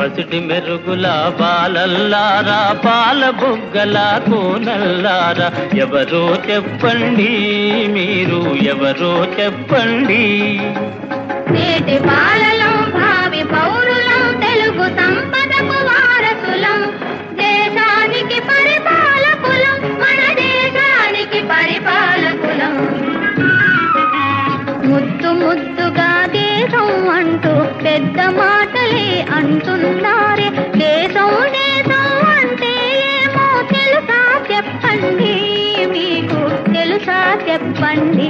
పసిటి మెరుగుల బాలల్లారా పాల బుగ్గల కోనల్లారా ఎవరో చెప్పండి మీరు ఎవరో చెప్పండి నేటి బాలలం భావి పౌరులం తెలుగు సంపదకు వారసులం దేశానికి పరిపాలకులం మన దేశానికి పరిపాలకులం ముద్దు ముద్దుగా దేశం అంటూ పెద్ద మాటలే అంటున్నారే దేశం దేశం అంటే ఏమో తెలుసా చెప్పండి మీకు తెలుసా చెప్పండి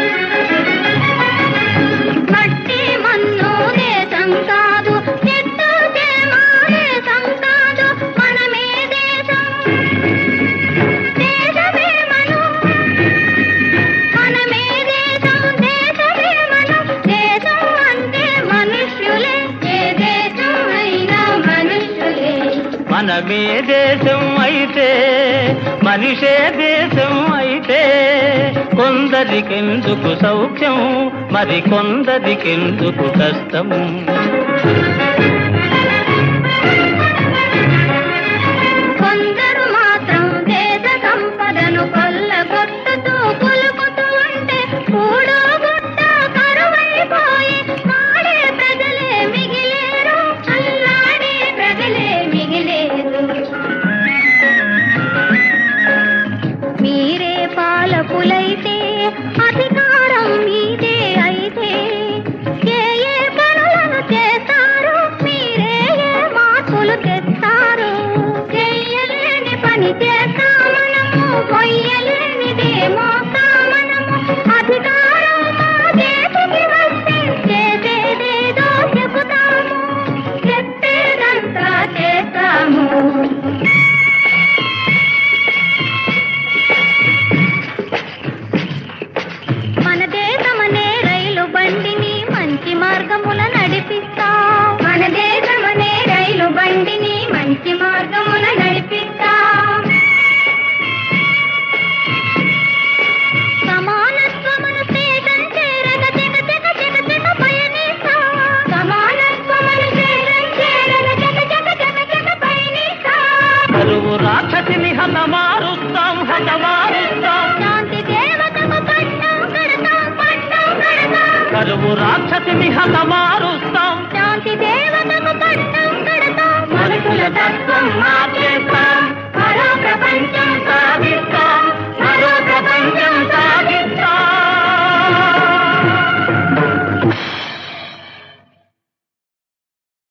మట్టి మన్ను దేశం కాదు చెట్టు చేమ దేశం కాదు మనమే దేశం దేశమే మనం మనమే దేశం దేశమే మనం దేశం అంటే మనుష్యులే ఏ దేశం అయినా మనుష్యులే మనమే దేశం అయితే మనిషే దేశం అయితే కొందరికెందుకు సౌఖ్యం మరి కొందరికెందుకు కష్టం కొందరు మాత్రం దేశ సంపదను కొల్లగొట్టుతూ కులుకుతూ ఉంటే కూడు గుట్ట కరువైపోయి మాడే ప్రజలే మిగిలేరు అల్లాడే ప్రజలే మిగిలేరు మీరే పాలకులైతే అధికారం మీదే అయితే ఏ ఏ పనులను చేస్తారు మీరే ఏ మార్పులు తెస్తారు చెయ్యలేని పని చేస్తాం మనము మొయ్యలేనిదే మోస్తాం మనము అధికారం మా చేతికి వస్తే చేసేదేదో చెబుతాము చెప్పేదంతా చేస్తాము మన దేశమనే రైలు బండిని మంచి మార్గముల నడిపిస్తా మన దేశమనే రైలు బండిని మంచి మార్గముల నడిపిస్తా సమానత్వమును స్టేషన్ చేరగ జగ జగ జగ జగ పయనిస్తా సమానత్వమును స్టేషన్ చేరగ జగ జగ జగ జగ పయనిస్తా కరువు రాక్షసిని హతమారుస్తాం హతమారుస్తాం శాంతి దేవతకు పట్టం కడతాం పట్టం కడతాం కరువు రాక్షసిని హతమారుస్తాం